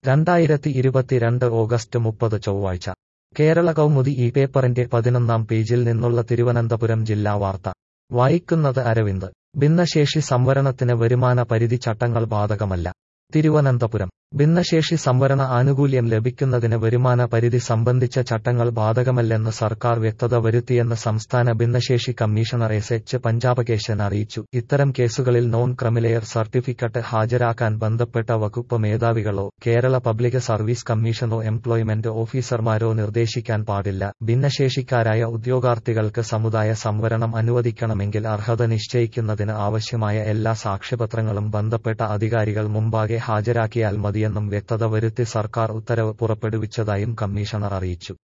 രണ്ടായിരത്തി ഇരുപത്തിരണ്ട് ഓഗസ്റ്റ് മുപ്പത് ചൊവ്വാഴ്ച കേരള കൗമുദി ഈ പേപ്പറിന്റെ പതിനൊന്നാം പേജിൽ നിന്നുള്ള തിരുവനന്തപുരം ജില്ലാ വാർത്ത വായിക്കുന്നത് അരവിന്ദ് ഭിന്നശേഷി സംവരണത്തിന് വരുമാന പരിധി ചട്ടങ്ങൾ ബാധകമല്ല തിരുവനന്തപുരം ഭിന്നശേഷി സംവരണ ആനുകൂല്യം ലഭിക്കുന്നതിന് വരുമാന പരിധി സംബന്ധിച്ച ചട്ടങ്ങൾ ബാധകമല്ലെന്ന് സർക്കാർ വ്യക്തത വരുത്തിയെന്ന് സംസ്ഥാന ഭിന്നശേഷി കമ്മീഷണർ എസ് എച്ച് പഞ്ചാബകേശൻ അറിയിച്ചു ഇത്തരം കേസുകളിൽ നോൺ ക്രമിലെയർ സർട്ടിഫിക്കറ്റ് ഹാജരാക്കാൻ ബന്ധപ്പെട്ട വകുപ്പ് മേധാവികളോ കേരള പബ്ലിക് സർവീസ് കമ്മീഷനോ എംപ്ലോയ്മെന്റ് ഓഫീസർമാരോ നിർദ്ദേശിക്കാൻ പാടില്ല ഭിന്നശേഷിക്കാരായ ഉദ്യോഗാർത്ഥികൾക്ക് സമുദായ സംവരണം അനുവദിക്കണമെങ്കിൽ അർഹത നിശ്ചയിക്കുന്നതിന് ആവശ്യമായ എല്ലാ സാക്ഷ്യപത്രങ്ങളും ബന്ധപ്പെട്ട അധികാരികൾ മുമ്പാകെ ഹാജരാക്കിയാൽ മതിയെന്നും വ്യക്തത വരുത്തി സർക്കാർ ഉത്തരവ് പുറപ്പെടുവിച്ചതായും കമ്മീഷണർ അറിയിച്ചു